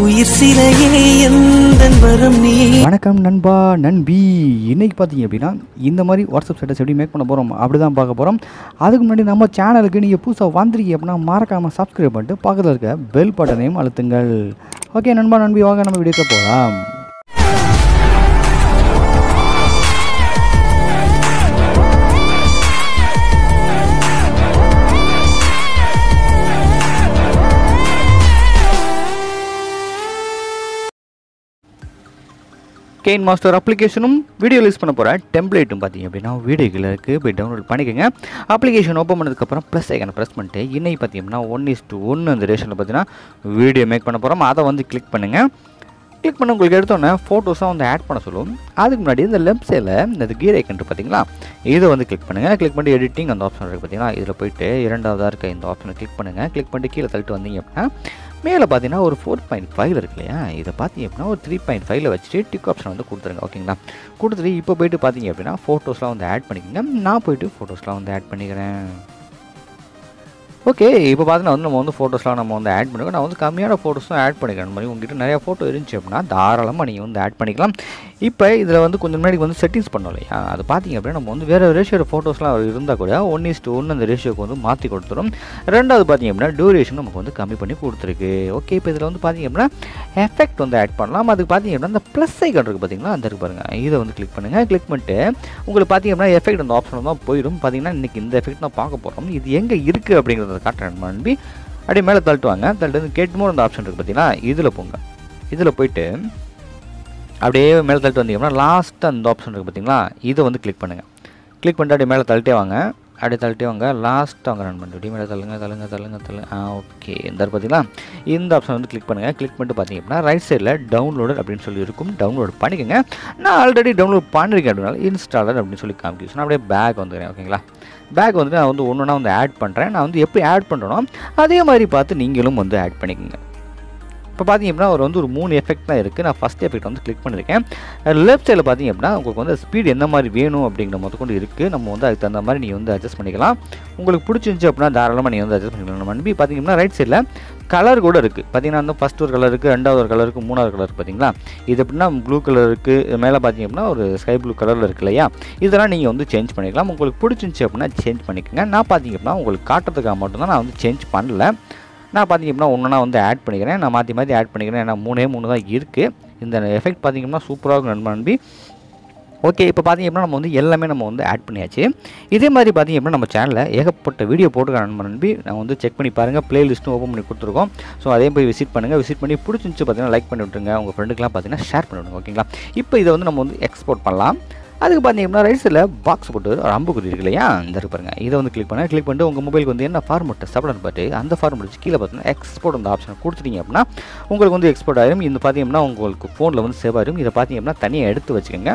உயிர் சிலையே எந்த வரம் நீ வணக்கம் நண்பா நண்பி இன்னைக்கு பார்த்தீங்க அப்படின்னா இந்த மாதிரி வாட்ஸ்அப் ஸ்டேட்டஸ் எப்படி மேக் பண்ண போகிறோம் அப்படி தான் பார்க்க போகிறோம் அதுக்கு முன்னாடி நம்ம சேனலுக்கு நீங்கள் புதுசாக வந்திருக்கீங்க அப்படின்னா மறக்காமல் சப்ஸ்கிரைப் பண்ணிட்டு பக்கத்தில் இருக்க பெல் பட்டனையும் அழுத்துங்கள் ஓகே நண்பா நண்பி வாங்க நம்ம வீடியோக்கு போகலாம் கெயின் மாஸ்டர் அப்ளிகேஷனும் வீடியோ ரிலீஸ் பண்ண போகிற டெம்ப்ளேட்டும் பார்த்தீங்க அப்படின்னா வீடியோக்கில் இருக்குது போய் டவுன்லோட் பண்ணிக்கோங்க அப்ளிகேஷன் ஓப்பன் பண்ணதுக்கப்புறம் ப்ளஸ் ஐக்கனை ப்ரெஸ் பண்ணிட்டு இன்னைக்கு பார்த்தீங்கன்னா ஒன் இஸ் டூ ஒன்று அந்த ரேஷனில் பார்த்தீங்கன்னா வீடியோ மேக் பண்ண போகிறோம் அதை வந்து கிளிக் பண்ணுங்கள் கிளிக் பண்ண உங்களுக்கு எடுத்தோன்னே ஃபோட்டோஸாக வந்து ஆட் பண்ண சொல்லும் அதுக்கு முன்னாடி இந்த லெஃப்ட் சைடில் இந்த கீர் ஐக்கன் பார்த்தீங்களா இதை வந்து கிளிக் பண்ணுங்கள் கிளிக் பண்ணி எடிட்டிங் அந்த ஆப்ஷன் இருக்குது பார்த்தீங்களா இதில் போயிட்டு இரண்டாவதாக இருக்க இந்த ஆப்ஷனை கிளிக் பண்ணுங்கள் கிளிக் பண்ணிட்டு கீழே தள்ளிட்டு வந்தீங்க அப்படின்னா மேலே பார்த்தீங்கன்னா ஒரு ஃபோர் பாயிண்ட் ஃபைவ் இருக்கு இல்லையா இதை பார்த்தீங்க அப்படின்னா ஒரு த்ரீ பாயிண்ட் ஃபைவ்ல வச்சுட்டு டிக் ஆப்ஷன் வந்து கொடுத்துருங்க ஓகேங்களா கொடுத்துட்டு இப்போ போயிட்டு பார்த்தீங்க அப்படின்னா ஃபோட்டோஸ்லாம் வந்து ஆட் பண்ணிக்கோங்க நான் போயிட்டு ஃபோட்டோஸ்லாம் வந்து ஆட் பண்ணிக்கிறேன் ஓகே இப்போ பார்த்தீங்கன்னா வந்து நம்ம வந்து ஃபோட்டோஸ்லாம் நம்ம வந்து ஆட் பண்ணிக்கோ நான் வந்து கம்மியான ஃபோட்டோஸும் ஆட் பண்ணிக்கிறேன் அந்த மாதிரி உங்ககிட்ட நிறைய ஃபோட்டோ இருந்துச்சு அப்படின்னா தாராளமாக நீங்கள் வந்து ஆட் பண்ணிக்கலாம் இப்போ இதில் வந்து கொஞ்சம் முன்னாடி வந்து செட்டிங்ஸ் பண்ணோம் இல்லையா அது பார்த்தீங்க அப்படின்னா நம்ம வந்து வேறு ரேஷியோட ஃபோட்டோஸ்லாம் இருந்தால் கூட ஒன் இஸ் டூ ஒன்று அந்த ரேஷியோக்கு வந்து மாற்றி கொடுத்துரும் ரெண்டாவது பார்த்தீங்க அப்படின்னா டியூரேஷன் நமக்கு வந்து கம்மி பண்ணி கொடுத்துருக்கு ஓகே இப்போ இதில் வந்து பார்த்தீங்க அப்படின்னா எஃபெக்ட் வந்து ஆட் பண்ணலாம் அதுக்கு பார்த்தீங்க அப்படின்னா அந்த ப்ளஸ் ஐக்கன் இருக்குது பார்த்தீங்களா அந்த இருக்கு பாருங்கள் இதை வந்து கிளிக் பண்ணுங்கள் கிளிக் பண்ணிட்டு உங்களுக்கு பார்த்தீங்க அப்படின்னா எஃபெக்ட் அந்த ஆப்ஷன் தான் போயிடும் பார்த்தீங்கன்னா இன்றைக்கி இந்த எஃபெக்ட் தான் பார்க்க போகிறோம் இது எங்கே இருக்குது அப்படிங்கிறத காட்டுறேன் நம்பி அப்படியே மேலே தள்ளிட்டுவாங்க தள்ளிட்டு வந்து கேட் மோர் அந்த ஆப்ஷன் இருக்குது பார்த்தீங்கன்னா இதில் போங்க இதில் போயிட்டு அப்படியே மேலே தள்ளிட்டு வந்தீங்கன்னா லாஸ்ட் அந்த ஆப்ஷன் இருக்குது பார்த்தீங்களா இதை வந்து கிளிக் பண்ணுங்கள் கிளிக் பண்ணிட்டு அப்படியே மேலே தள்ளிட்டே வாங்க அப்படியே தள்ளிட்டே வாங்க லாஸ்ட் அவங்க ரன் பண்ணிட்டு அப்படியே மேலே தள்ளுங்க தள்ளுங்க தள்ளுங்க தள்ளுங்க ஆ ஓகே இந்த பார்த்தீங்களா இந்த ஆப்ஷன் வந்து கிளிக் பண்ணுங்கள் கிளிக் பண்ணிட்டு பார்த்தீங்க அப்படின்னா ரைட் சைடில் டவுன்லோடு அப்படின்னு சொல்லி இருக்கும் டவுன்லோட் பண்ணிக்கோங்க நான் ஆல்ரெடி டவுன்லோட் பண்ணியிருக்கேன் அப்படின்னால இன்ஸ்டாலர் அப்படின்னு சொல்லி காமிக்கும் நான் அப்படியே பேக் வந்துக்கிறேன் ஓகேங்களா பேக் வந்து நான் வந்து ஒன்று வந்து ஆட் பண்ணுறேன் நான் வந்து எப்படி ஆட் பண்ணுறேனோ அதே மாதிரி பார்த்து நீங்களும் வந்து ஆட் பண்ணிக்கோங்க இப்போ பார்த்தீங்க அப்படின்னா ஒரு வந்து ஒரு மூணு எஃபெக்ட் தான் இருக்குது நான் ஃபஸ்ட் எஃபெக்ட் வந்து கிளிக் பண்ணியிருக்கேன் லெஃப்ட் சைடில் பார்த்தீங்க அப்படின்னா உங்களுக்கு வந்து ஸ்பீடு எந்த மாதிரி வேணும் அப்படிங்கிற மொத்த கொண்டு இருக்குது நம்ம வந்து அதுக்கு தகுந்த மாதிரி நீங்கள் வந்து அட்ஜஸ்ட் பண்ணிக்கலாம் உங்களுக்கு பிடிச்சிருந்துச்சி அப்படின்னா தாராளமாக நீங்கள் வந்து அட்ஜஸ்ட் பண்ணிக்கலாம் நம்ம நம்பி பார்த்தீங்க அப்படின்னா ரைட் சைடில் கலர் கூட இருக்குது பார்த்தீங்கன்னா வந்து ஃபஸ்ட் ஒரு கலர் இருக்குது ரெண்டாவது ஒரு கலர் இருக்குது மூணாவது கலர் பார்த்தீங்களா இது எப்படின்னா ப்ளூ கலர் இருக்குது மேலே பார்த்தீங்க அப்படின்னா ஒரு ஸ்கை ப்ளூ கலரில் இருக்கு இல்லையா இதெல்லாம் நீங்கள் வந்து சேஞ்ச் பண்ணிக்கலாம் உங்களுக்கு பிடிச்சிருந்துச்சி அப்படின்னா சேஞ்ச் பண்ணிக்கோங்க நான் பார்த்தீங்க அப்படின்னா உங்களுக்கு காட்டுறதுக்காக மட்டும்தான் நான் வந்து சேஞ்ச் பண்ணல நான் பார்த்தீங்க அப்படின்னா ஒன்றா வந்து ஆட் பண்ணிக்கிறேன் நான் மாற்றி மாற்றி ஆட் பண்ணிக்கிறேன் ஏன்னா மூணே மூணு தான் இருக்குது இந்த எஃபெக்ட் பார்த்தீங்கன்னா சூப்பராக இருக்கும் நண்பன் நம்பி ஓகே இப்போ பார்த்தீங்க அப்படின்னா நம்ம வந்து எல்லாமே நம்ம வந்து ஆட் பண்ணியாச்சு இதே மாதிரி பார்த்தீங்க அப்படின்னா நம்ம சேனலில் ஏகப்பட்ட வீடியோ போட்டுருக்க நண்பன் நம்பி நான் வந்து செக் பண்ணி பாருங்கள் ப்ளேலிஸ்ட்டும் ஓப்பன் பண்ணி கொடுத்துருக்கோம் ஸோ அதே போய் விசிட் பண்ணுங்கள் விசிட் பண்ணி பிடிச்சிருந்துச்சு பார்த்தீங்கன்னா லைக் பண்ணி விட்டுருங்க உங்கள் ஃப்ரெண்டுக்கெலாம் பார்த்தீங்கன்னா ஷேர் பண்ணி விடுங்க ஓகேங்களா இப்போ இதை வந்து நம்ம வந்து எக்ஸ்போர்ட் பண்ணலாம் அதுக்கு பார்த்தீங்கன்னா ரைட் சைடில் பாக்ஸ் போட்டு ஒரு அம்புக்குறி இருக்கு இல்லையா இந்த இருக்கு பாருங்க இதை வந்து கிளிக் பண்ண கிளிக் பண்ணிட்டு உங்கள் மொபைலுக்கு வந்து என்ன ஃபார்மெட் சப்டன் பார்த்து அந்த ஃபார்மெட் வச்சு கீழே பார்த்தீங்கன்னா எக்ஸ்போர்ட் அந்த ஆப்ஷன் கொடுத்துட்டீங்க அப்படின்னா உங்களுக்கு வந்து எக்ஸ்போர்ட் ஆயிரும் இந்த பார்த்தீங்கன்னா உங்களுக்கு ஃபோனில் வந்து சேவ் ஆயிரும் இதை பார்த்தீங்க அப்படின்னா தனியாக எடுத்து வச்சுக்கோங்க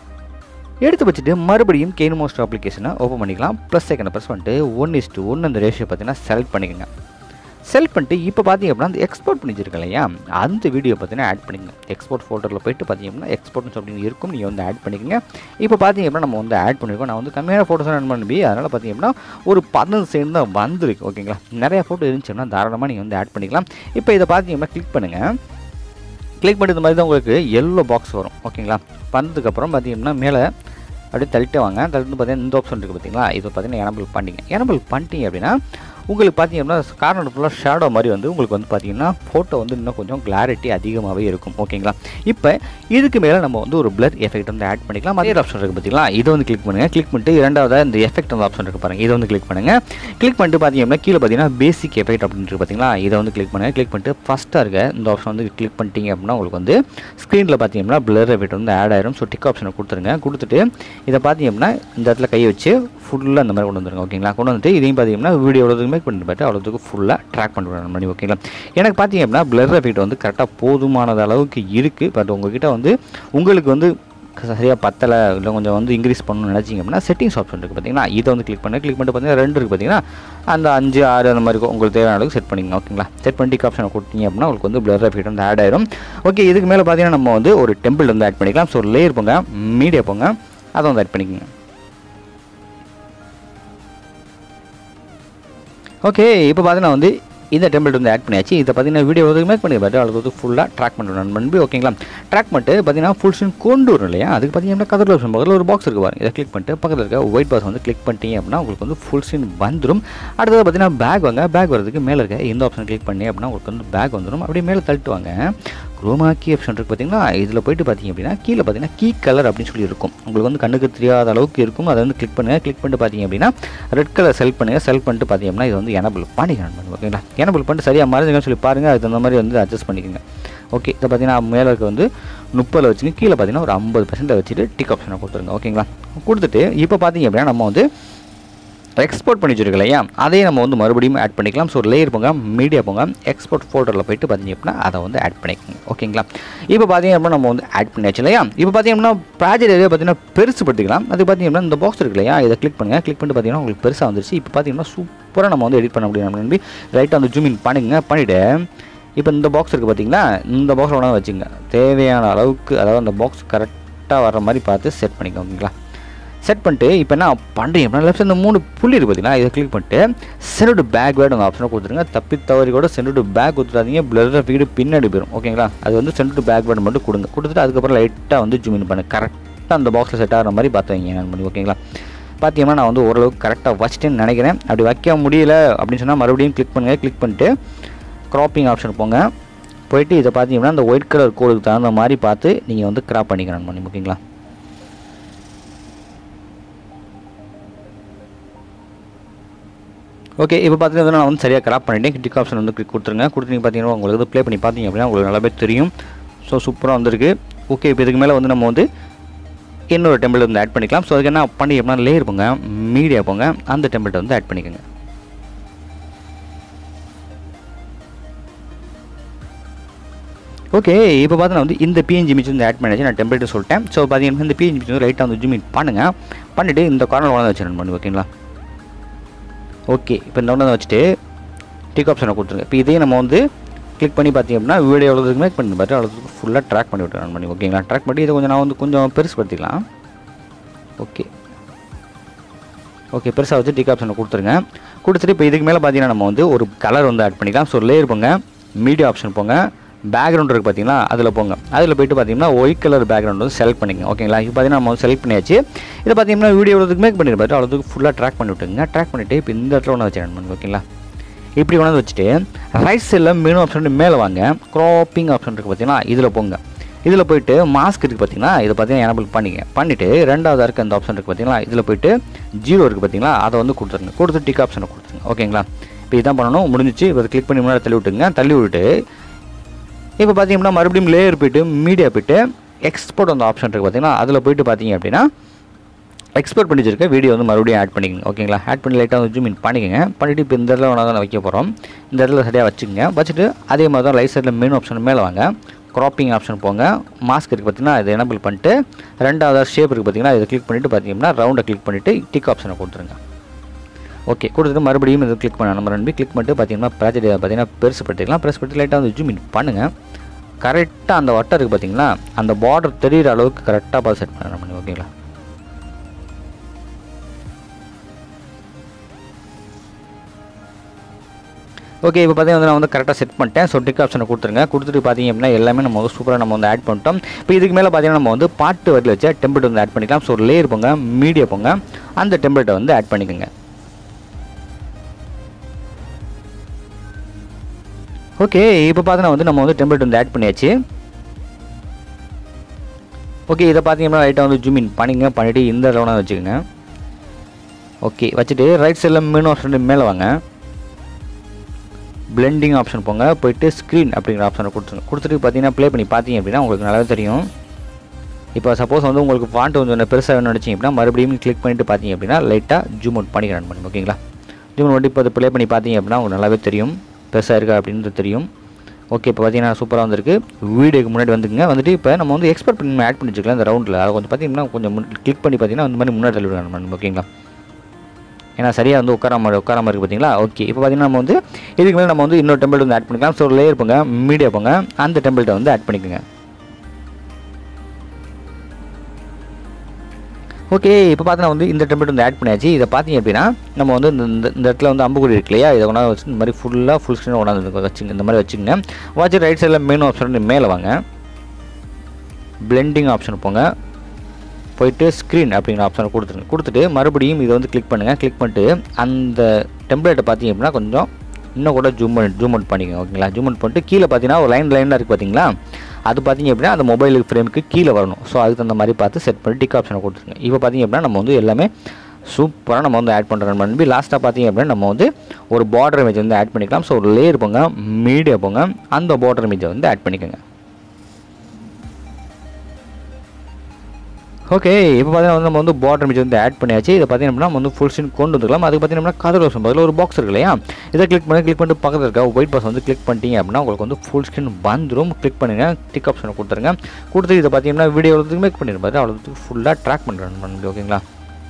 எடுத்து வச்சுட்டு மறுபடியும் கெயின் மோஸ்ட் அப்ளிகேஷனை ஓப்பன் பண்ணிக்கலாம் ப்ளஸ் செகண்ட் ப்ரெஸ் பண்ணிட்டு ஒன் இஸ் டூ ஒன் அந்த ரேஷியோ பார்த்தீங்கன்னா செலக்ட் பண்ணிக்கோங்க செலக்ட் பண்ணிட்டு இப்போ பார்த்தீங்க அப்படின்னா அந்த எக்ஸ்போர்ட் பண்ணி வச்சிருக்கேன் இல்லையா அந்த வீடியோ பார்த்தீங்கன்னா ஆட் பண்ணிக்கங்க எக்ஸ்போர்ட் ஃபோட்டோவில் போயிட்டு பார்த்தீங்க அப்படின்னா எக்ஸ்போர்ட்னு அப்படின்னு இருக்கும் நீங்கள் வந்து ஆட் பண்ணிக்கோங்க இப்போ பார்த்தீங்க அப்படின்னா நம்ம வந்து ஆட் பண்ணியிருக்கோம் நான் வந்து கம்மியான ஃபோட்டோஸ் ஆட் பண்ணி அதனால் பார்த்தீங்க அப்படின்னா ஒரு பதினஞ்சு செகண்ட் தான் வந்திருக்கு ஓகேங்களா நிறைய ஃபோட்டோ இருந்துச்சுன்னா தாராளமாக நீங்கள் வந்து ஆட் பண்ணிக்கலாம் இப்போ இதை பார்த்தீங்க அப்படின்னா கிளிக் பண்ணுங்கள் கிளிக் பண்ணி இந்த மாதிரி தான் உங்களுக்கு எல்லோ பாக்ஸ் வரும் ஓகேங்களா வந்ததுக்கப்புறம் பார்த்தீங்கன்னா மேலே அப்படியே தள்ளிட்டு வாங்க தள்ளிட்டு பார்த்தீங்கன்னா இந்த ஆப்ஷன் இருக்குது பார்த்தீங்களா இது பார்த்தீங்கன்னா எனபிள் பண்ணிங்க எனபிள் பண்ணிட்டீங்க அப்படின்னா உங்களுக்கு பார்த்தீங்க அப்படின்னா கார்னர் ஃபுல்லாக ஷேடோ மாதிரி வந்து உங்களுக்கு வந்து பார்த்தீங்கன்னா ஃபோட்டோ வந்து இன்னும் கொஞ்சம் கிளாரிட்டி அதிகமாகவே இருக்கும் ஓகேங்களா இப்போ இதுக்கு மேலே நம்ம வந்து ஒரு பிளர் எஃபெக்ட் வந்து ஆட் பண்ணிக்கலாம் அதே ஆப்ஷன் இருக்குது பார்த்தீங்களா இதை வந்து கிளிக் பண்ணுங்கள் கிளிக் பண்ணிட்டு இரண்டாவதாக இந்த எஃபெக்ட் அந்த ஆப்ஷன் இருக்குது பாருங்கள் இதை வந்து கிளிக் பண்ணுங்கள் கிளிக் பண்ணிட்டு பார்த்தீங்க அப்படின்னா கீழே பார்த்தீங்கன்னா பேசிக் எஃபெக்ட் அப்படின்ட்டு பார்த்தீங்களா இதை வந்து கிளிக் பண்ணுங்கள் கிளிக் பண்ணிட்டு ஃபஸ்ட்டாக இருக்க இந்த ஆப்ஷன் வந்து கிளிக் பண்ணிட்டீங்க அப்படின்னா உங்களுக்கு வந்து ஸ்க்ரீனில் பார்த்தீங்க அப்படின்னா பிளர் எஃபெக்ட் வந்து ஆட் ஆயிரும் ஸோ டிக் ஆப்ஷனை கொடுத்துருங்க கொடுத்துட்டு இதை பார்த்தீங்க அப்படின்னா இந்த இடத்துல கை வச்சு ஃபுல்லாக அந்த மாதிரி கொண்டு வந்துருங்க ஓகேங்களா கொண்டு வந்துட்டு இதையும் பார்த்தீங்கன்னா வீடியோ எவ்வளோதுக்கு மேக் பண்ணிட்டு பார்த்து அவ்வளோதுக்கு ஃபுல்லாக ட்ராக் பண்ணிவிடுறேன் பண்ணி ஓகேங்களா எனக்கு பார்த்தீங்க அப்படின்னா பிளர் எஃபெக்ட் வந்து கரெக்டாக போதுமானது அளவுக்கு இருக்குது பட் உங்ககிட்ட வந்து உங்களுக்கு வந்து சரியாக பத்தலை இல்லை கொஞ்சம் வந்து இன்க்ரீஸ் பண்ணணும்னு நினச்சிங்க அப்படின்னா செட்டிங்ஸ் ஆப்ஷன் இருக்குது பார்த்தீங்கன்னா இதை வந்து கிளிக் பண்ணி கிளிக் பண்ணிட்டு பார்த்தீங்கன்னா ரெண்டு இருக்குது பார்த்தீங்கன்னா அந்த அஞ்சு ஆறு அந்த மாதிரி இருக்கும். உங்களுக்கு தேவையான அளவுக்கு செட் பண்ணிங்க ஓகேங்களா செட் பண்ணி டிக் ஆப்ஷனை கொடுத்தீங்க அப்படின்னா உங்களுக்கு வந்து பிளர் எஃபெக்ட் வந்து ஆட் ஆயிரும் ஓகே இதுக்கு மேலே பார்த்தீங்கன்னா நம்ம வந்து ஒரு டெம்பிள் வந்து ஆட் பண்ணிக்கலாம் ஸோ லேயர் போங்க மீடியா போங்க அதை வந்து ஆட் பண்ணிக்கோங்க ஓகே இப்போ பார்த்தீங்கன்னா வந்து இந்த டெம்ப்ளேட் வந்து ஆட் பண்ணியாச்சு இதை பார்த்தீங்கன்னா வீடியோ வந்து மேக் பண்ணி பார்த்து அது வந்து ஃபுல்லாக ட்ராக் பண்ணுறோம் நண்பி ஓகேங்களா ட்ராக் பண்ணிட்டு பார்த்தீங்கன்னா ஃபுல் ஸ்க்ரீன் கொண்டு வரும் இல்லையா அதுக்கு பார்த்தீங்கன்னா கதர் ஆப்ஷன் பக்கத்தில் ஒரு பாக்ஸ் இருக்கு பாருங்க இதை கிளிக் பண்ணிட்டு பக்கத்தில் இருக்க ஒயிட் பாக்ஸ் வந்து கிளிக் பண்ணிட்டீங்க அப்படின்னா உங்களுக்கு வந்து ஃபுல் ஸ்க்ரீன் வந்துடும் அடுத்தது பார்த்தீங்கன்னா பேக் வாங்க பேக் வரதுக்கு மேலே இருக்க இந்த ஆப்ஷன் கிளிக் பண்ணி அப்படின்னா உங்களுக்கு வந்து பேக் வந்துடும் அப்படியே மேலே தள்ளிட்டு வாங்க குரோமா கீ ஆப்ஷன் இருக்குது பார்த்தீங்கன்னா இதில் போயிட்டு பார்த்தீங்க அப்படின்னா கீழே பார்த்தீங்கன்னா கீ கலர் அப்படின்னு சொல்லி இருக்கும் உங்களுக்கு வந்து கண்ணுக்கு தெரியாத அளவுக்கு இருக்கும் அதை வந்து கிளிக் பண்ணுங்கள் கிளிக் பண்ணிட்டு பார்த்தீங்க அப்படின்னா ரெட் கலர் செல் பண்ணுங்கள் செல் பண்ணிட்டு பார்த்தீங்க அப்படின்னா இது வந்து எனபிள் பண்ணிக்கணும் ஓகேங்களா எனபிள் பண்ணிட்டு சரியாக மாறுதுங்கன்னு சொல்லி பாருங்கள் அதுக்கு தகுந்த மாதிரி வந்து அட்ஜஸ்ட் பண்ணிக்கோங்க ஓகே இதை பார்த்தீங்கன்னா மேலே இருக்க வந்து முப்பதில் வச்சுங்க கீழே பார்த்தீங்கன்னா ஒரு ஐம்பது பர்சன்ட் வச்சுட்டு டிக் ஆப்ஷனை கொடுத்துருங்க ஓகேங்களா கொடுத்துட்டு இப்போ பார்த்தீங்க அப்படின்னா நம்ம வந்து எக்ஸ்போர்ட் பண்ணி வச்சிருக்கோம் இல்லையா அதையும் நம்ம வந்து மறுபடியும் ஆட் பண்ணிக்கலாம் ஸோ லேயர் போங்க மீடியா போங்க எக்ஸ்போர்ட் ஃபோல்டரில் போயிட்டு பார்த்தீங்க அப்படின்னா அதை வந்து ஆட் பண்ணிக்கோங்க ஓகேங்களா இப்போ பார்த்தீங்க அப்படின்னா நம்ம வந்து ஆட் பண்ணியாச்சு இல்லையா இப்போ பார்த்தீங்க அப்படின்னா ப்ராஜெக்ட் ஏரியா பார்த்தீங்கன்னா பெருசு படுத்திக்கலாம் அது பார்த்தீங்க அப்படின்னா இந்த பாக்ஸ் இருக்கு இல்லையா இதை கிளிக் பண்ணுங்கள் கிளிக் பண்ணிட்டு பார்த்தீங்கன்னா உங்களுக்கு பெருசாக வந்துருச்சு இப்போ பார்த்தீங்கன்னா சூப்பராக நம்ம வந்து எடிட் பண்ண முடியும் நம்பி ரைட்டாக வந்து ஜூம் இன் பண்ணுங்க பண்ணிவிட்டு இப்போ இந்த பாக்ஸ் இருக்குது பார்த்தீங்களா இந்த பாக்ஸில் வேணால் வச்சுங்க தேவையான அளவுக்கு அதாவது அந்த பாக்ஸ் கரெக்டாக வர மாதிரி பார்த்து செட் பண்ணிக்கோங்க ஓகேங்களா செட் பண்ணிட்டு இப்போ என்ன பண்ணுறீங்க அப்படின்னா லெஃப்ட் இந்த மூணு புள்ளி இருக்குது பார்த்தீங்களா இதை கிளிக் பண்ணிட்டு சென்டு பேக் வேர்டு உங்கள் ஆப்ஷனை கொடுத்துருங்க தப்பி தவறி கூட சென்டு பேக் கொடுத்துடாதீங்க பிளர் வீடு பின்னாடி போயிடும் ஓகேங்களா அது வந்து சென்டு பேக் வேர்டு மட்டும் கொடுங்க கொடுத்துட்டு அதுக்கப்புறம் லைட்டாக வந்து ஜூம் இன் பண்ணு கரெக்டாக அந்த பாக்ஸில் செட் ஆகிற மாதிரி பார்த்து வைங்க நான் பண்ணி ஓகேங்களா பார்த்தீங்கன்னா நான் வந்து ஓரளவுக்கு கரெக்டாக வச்சிட்டேன்னு நினைக்கிறேன் அப்படி வைக்க முடியல அப்படின்னு சொன்னால் மறுபடியும் கிளிக் பண்ணுங்கள் கிளிக் பண்ணிட்டு க்ராப்பிங் ஆப்ஷன் போங்க போயிட்டு இதை பார்த்தீங்கன்னா அந்த ஒயிட் கலர் கோடுக்கு தகுந்த மாதிரி பார்த்து நீங்கள் வந்து கிராப் பண்ணிக்கணும் பண்ணி ஓகேங்களா ஓகே இப்போ பார்த்தீங்கன்னா நான் வந்து சரியாக கிராப் பண்ணிட்டேன் டிக் ஆப்ஷன் வந்து கிளிக் கொடுத்துருங்க கொடுத்து நீங்கள் பார்த்தீங்கன்னா உங்களுக்கு வந்து ப்ளே பண்ணி பார்த்தீங்க அப்படின்னா உங்களுக்கு நல்லாவே தெரியும் ஸோ சூப்பராக வந்திருக்கு ஓகே இப்போ இதுக்கு மேலே வந்து நம்ம வந்து இன்னொரு டெம்பிள் வந்து ஆட் பண்ணிக்கலாம் ஸோ அதுக்கு என்ன பண்ணி அப்படின்னா லேயர் போங்க மீடியா போங்க அந்த டெம்பிள்கிட்ட வந்து ஆட் பண்ணிக்கோங்க ஓகே இப்போ பார்த்து நான் வந்து இந்த பிஎன்ஜி மிச்சு வந்து ஆட் பண்ணியாச்சு நான் டெம்ப்ளேட் சொல்லிட்டேன் ஸோ பார்த்தீங்கன்னா இந்த பிஎன்ஜி மிச்சு வந்து ரைட்டாக வந்து ஜூம் இன் பண்ணுங்கள் பண்ணிவிட்டு இந்த கார்னர் வளர்ந்து வச்சு ரன் பண்ணி ஓகேங்களா ஓகே இப்போ இந்த ஒன்று வச்சுட்டு டிக் ஆப்ஷனை கொடுத்துருங்க இப்போ இதையும் நம்ம வந்து கிளிக் பண்ணி பார்த்தீங்க அப்படின்னா வீடியோ எவ்வளோதுக்கு மேக் பண்ணி பார்த்து அவ்வளோதுக்கு ஃபுல்லாக ட்ராக் பண்ணி விட்டு ரன் பண்ணி ஓகேங்களா ட்ராக் பண்ணி இதை கொஞ்சம் நான் வந்து கொஞ்சம் பெருசுப்படுத்திக்கலாம் ஓகே ஓகே பெருசாக வச்சு டிக் ஆப்ஷனை கொடுத்துருங்க கொடுத்துட்டு இப்போ இதுக்கு மேலே பார்த்தீங்கன்னா நம்ம வந்து ஒரு கலர் வந்து ஆட் பண்ணிக்கலாம் ஸோ லேயர் போங்க மீடியா ஆப்ஷன் போங்க பேக்ரவுண்ட் இருக்குது பார்த்தீங்களா அதில் போங்க அதில் போயிட்டு பார்த்தீங்கன்னா ஒயிட் கலர் பேக்ரவுண்ட் வந்து செலக்ட் பண்ணிக்கங்க ஓகேங்களா இப்போ பார்த்தீங்கன்னா நம்ம வந்து செலக்ட் பண்ணியாச்சு இதை பார்த்தீங்கன்னா வீடியோ எவ்வளோதுக்கு மேக் பண்ணிருப்பாரு அவ்வளோதுக்கு ஃபுல்லாக ட்ராக் பண்ணி விட்டுங்க ட்ராக் பண்ணிவிட்டு இப்போ இந்த இடத்துல ஒன்று வச்சு பண்ணி ஓகேங்களா இப்படி கொண்டாந்து வச்சுட்டு ரைட் சைடில் மெனு ஆப்ஷன் மேலே வாங்க க்ராப்பிங் ஆப்ஷன் இருக்குது பார்த்தீங்கன்னா இதில் போங்க இதில் போயிட்டு மாஸ்க் இருக்குது பார்த்தீங்களா இதை பார்த்தீங்கன்னா எனபிள் பண்ணிங்க பண்ணிவிட்டு ரெண்டாவது இருக்க அந்த ஆப்ஷன் இருக்குது பார்த்தீங்களா இதில் போயிட்டு ஜீரோ இருக்குது பார்த்தீங்களா அதை வந்து கொடுத்துருங்க கொடுத்து டிக் ஆப்ஷனை கொடுத்துருங்க ஓகேங்களா இப்போ இதான் பண்ணணும் முடிஞ்சிச்சு இப்போ கிளிக் பண்ணி முன்னாடி தள்ளி விட்டுங்க தள்ளி விட்டுட்டு இப்போ பார்த்தீங்கன்னா மறுபடியும் லேயர் போயிட்டு மீடியா போயிட்டு எக்ஸ்போர்ட் அந்த ஆப்ஷன் இருக்குது பார்த்தீங்கன்னா அதில் போயிட்டு பார்த்தீங்க அப்படின்னா எக்ஸ்போர்ட் பண்ணி வச்சிருக்க வீடியோ வந்து மறுபடியும் ஆட் பண்ணிக்கங்க ஓகேங்களா ஆட் பண்ணி லைட்டாக வந்து ஜூம் இன் பண்ணிக்கங்க பண்ணிவிட்டு இப்போ இந்த இடத்துல ஒன்றா தான் வைக்க போகிறோம் இந்த இடத்துல சரியாக வச்சுக்கோங்க வச்சுட்டு அதே மாதிரி தான் லைட் சைடில் மெயின் ஆப்ஷன் மேலே வாங்க க்ராப்பிங் ஆப்ஷன் போங்க மாஸ்க் இருக்குது பார்த்தீங்கன்னா இதை எனபிள் பண்ணிட்டு ரெண்டாவது ஷேப் இருக்குது பார்த்தீங்கன்னா இதை கிளிக் பண்ணிவிட்டு பார்த்தீங்கன்னா ரவுண்டை கிளிக் பண்ணிவிட்டு டிக் ஆப்ஷனை கொடுத்துருங்க ஓகே கொடுத்துட்டு மறுபடியும் இதை கிளிக் பண்ண நம்ம ரெண்டு கிளிக் பண்ணிட்டு பார்த்தீங்கன்னா ப்ராஜெக்ட் பார்த்தீங்கன்னா பெருசு படுத்திக்கலாம் ப்ரெஸ் பண்ணிட்டு லைட்டாக வந்து ஜூம் இன் பண்ணுங்கள் கரெக்டாக அந்த வட்டம் இருக்குது பார்த்தீங்களா அந்த பார்டர் தெரிகிற அளவுக்கு கரெக்டாக பார்த்து செட் பண்ண நம்ம ஓகேங்களா ஓகே இப்போ பார்த்தீங்கன்னா நான் வந்து கரெக்டாக செட் பண்ணிட்டேன் ஸோ டிக் ஆப்ஷனை கொடுத்துருங்க கொடுத்துட்டு பார்த்தீங்க அப்படின்னா எல்லாமே நம்ம வந்து சூப்பராக நம்ம வந்து ஆட் பண்ணிட்டோம் இப்போ இதுக்கு மேலே பார்த்தீங்கன்னா நம்ம வந்து பாட்டு வரியில் வச்ச டெம்ப்ளேட் வந்து ஆட் பண்ணிக்கலாம் ஸோ லேயர் போங்க மீடியா போங்க அந்த டெம்ப்ளேட்டை வந்து ஆட் பண்ணிக்கோங்க ஓகே இப்போ பார்த்தீங்கன்னா வந்து நம்ம வந்து டெம்ப்ளேட் வந்து ஆட் பண்ணியாச்சு ஓகே இதை பார்த்தீங்கன்னா ரைட்டாக வந்து ஜூம் இன் பண்ணிங்க பண்ணிவிட்டு இந்த லெவனாக வச்சுக்கோங்க ஓகே வச்சுட்டு ரைட் சைடில் மெனு ஆப்ஷன் மேலே வாங்க பிளெண்டிங் ஆப்ஷன் போங்க போயிட்டு ஸ்க்ரீன் அப்படிங்கிற ஆப்ஷனை கொடுத்துருங்க கொடுத்துட்டு பார்த்தீங்கன்னா ப்ளே பண்ணி பார்த்தீங்க அப்படின்னா உங்களுக்கு நல்லாவே தெரியும் இப்போ சப்போஸ் வந்து உங்களுக்கு ஃபாண்ட் கொஞ்சம் பெருசாக வேணும்னு நினச்சிங்க அப்படின்னா மறுபடியும் கிளிக் பண்ணிட்டு பார்த்தீங்க அப்படின்னா லைட்டாக ஜூம் அவுட் பண்ணி ரன் பண்ணுங்க ஓகேங்களா ஜூம் அவுட் இப்போ அதை ப்ளே பண்ணி பார்த்தீங்க அப்படின்னா உங்களுக்கு நல்லாவே தெரியும் பெருசாக இருக்கா அப்படின்றது தெரியும் ஓகே இப்போ பார்த்தீங்கன்னா சூப்பராக வந்திருக்கு வீடியோக்கு முன்னாடி வந்துங்க வந்துட்டு இப்போ நம்ம வந்து எக்ஸ்பெக்ட் பண்ணி ஆட் பண்ணி வச்சுக்கலாம் இந்த ரவுண்டில் அதை கொஞ்சம் பார்த்தீங்கன்னா கொஞ்சம் கிளிக் பண்ணி பார்த்தீங்கன்னா அந்த மாதிரி முன்னாடி தள்ளி விடுங்க ஓகேங்களா ஏன்னா சரியாக வந்து உட்காராம உட்காராம இருக்குது பார்த்தீங்களா ஓகே இப்போ பார்த்தீங்கன்னா நம்ம வந்து இதுக்கு மேலே நம்ம வந்து இன்னொரு டெம்பிள் வந்து ஆட் பண்ணிக்கலாம் ஸோ லேயர் போங்க மீடியா போங்க அந்த டெம்பிள்கிட்ட வந்து ஆட் பண்ணிக்கோங்க ஓகே இப்போ பார்த்தீங்கன்னா வந்து இந்த டெம்ப்ளேட் வந்து ஆட் பண்ணியாச்சு இதை பார்த்தீங்க அப்படின்னா நம்ம வந்து இந்த இந்த- இந்த இடத்துல வந்து அம்புக்குறி இருக்கு இல்லையா இதை கொண்டாந்து வச்சு இந்த மாதிரி ஃபுல்லாக ஃபுல் ஸ்க்ரீன் கொண்டாந்து வச்சுங்க இந்த மாதிரி வச்சுங்க வச்சு ரைட் சைடில் மெனு ஆப்ஷன் மேலே வாங்க பிளெண்டிங் ஆப்ஷன் போங்க போயிட்டு ஸ்க்ரீன் அப்படிங்கிற ஆப்ஷனை கொடுத்துருங்க கொடுத்துட்டு மறுபடியும் இதை வந்து கிளிக் பண்ணுங்கள் கிளிக் பண்ணிட்டு அந்த டெம்ப்ளேட்டை பார்த்தீங்க அப்படின்னா கொஞ்சம் இன்னும் கூட ஜூம் பண்ணி ஜூம் அவுட் பண்ணிக்கோங்க ஓகேங்களா ஜூம் அவுட் பண்ணிட்டு கீழே பார்த்தீங்கன்னா ஒரு லைன் லைனாக இருக்குது பார்த்தீங்களா அது பார்த்தீங்க அப்படின்னா அந்த மொபைல் ஃப்ரேமுக்கு கீழே வரணும் ஸோ அதுக்கு தகுந்த மாதிரி பார்த்து செட் பண்ணி டிக் ஆப்ஷனை கொடுத்துருங்க இப்போ பார்த்தீங்க அப்படின்னா நம்ம வந்து எல்லாமே சூப்பராக நம்ம வந்து ஆட் பண்ணுறோம் பண்ணி லாஸ்ட்டாக பார்த்தீங்க அப்படின்னா நம்ம வந்து ஒரு பார்டர் இமேஜ் வந்து ஆட் பண்ணிக்கலாம் ஸோ ஒரு லேயர் போங்க மீடியா போங்க அந்த பார்டர் இமேஜை வந்து ஆட் பண்ணிக்கோங்க ஓகே இப்போ பார்த்தீங்கன்னா வந்து நம்ம வந்து பார்டர் இமேஜ் வந்து ஆட் பண்ணியாச்சு இதை பார்த்தீங்கன்னா அப்படின்னா நம்ம வந்து ஃபுல் ஸ்க்ரீன் கொண்டு வந்துக்கலாம் அதுக்கு பார்த்தீங்கன்னா கதர் ரோசம் பதில் ஒரு பாக்ஸ் இருக்கு இல்லையா இதை கிளிக் பண்ணி கிளிக் பண்ணிட்டு பக்கத்தில் இருக்க ஒயிட் பாக்ஸ் வந்து கிளிக் பண்ணிட்டீங்க அப்படின்னா உங்களுக்கு வந்து ஃபுல் ஸ்க்ரீன் வந்துடும் கிளிக் பண்ணுங்க டிக் ஆப்ஷனை கொடுத்துருங்க கொடுத்து இதை பார்த்தீங்கன்னா வீடியோ எவ்வளோத்துக்கு மேக் பண்ணிருப்பாரு அவ்வளோத்துக்கு ஃபுல்லாக ட்ராக் பண்ணுறேன் பண்ணி ஓகேங்களா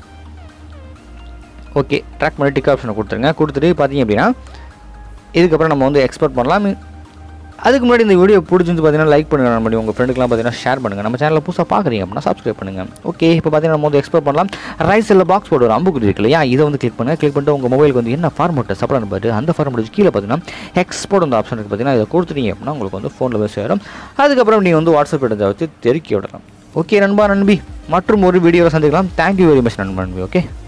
ஓகே ட்ராக் பண்ணி டிக் ஆப்ஷனை கொடுத்துருங்க கொடுத்துட்டு பார்த்தீங்க அப்படின்னா இதுக்கப்புறம் நம்ம வந்து எக்ஸ்போர்ட் பண்ணலாம் அதுக்கு முன்னாடி இந்த வீடியோ பிடிச்சிருந்து பார்த்தீங்கன்னா லைக் பண்ணுங்க நம்ம உங்கள் ஃப்ரெண்டுக்குலாம் பார்த்தீங்கன்னா ஷேர் பண்ணுங்கள் நம்ம சேனலில் புதுசாக பார்க்குறீங்க அப்படின்னா சப்ஸ்கிரைப் பண்ணுங்கள் ஓகே இப்போ பார்த்தீங்கன்னா நம்ம வந்து எக்ஸ்போர்ட் பண்ணலாம் ரைட் சைடில் பாக்ஸ் போட்டு ஒரு அம்புக்குறி இருக்கு இல்லையா இதை வந்து கிளிக் பண்ணுங்கள் கிளிக் பண்ணிட்டு உங்கள் மொபைலுக்கு வந்து என்ன ஃபார்மெட்டை சப்ளை பாரு அந்த ஃபார்மெட் கீழே பார்த்தீங்கன்னா எக்ஸ்போர்ட் அந்த ஆப்ஷன் இருக்குது பார்த்தீங்கன்னா இதை கொடுத்துட்டீங்க அப்படின்னா உங்களுக்கு வந்து ஃபோனில் போய் சேரும் அதுக்கப்புறம் நீங்கள் வந்து வாட்ஸ்அப் எடுத்த வச்சு தெருக்கி விடலாம் ஓகே நண்பா நண்பி மற்றும் ஒரு வீடியோவை சந்திக்கலாம் தேங்க்யூ வெரி மச் நண்பா நண்பி ஓகே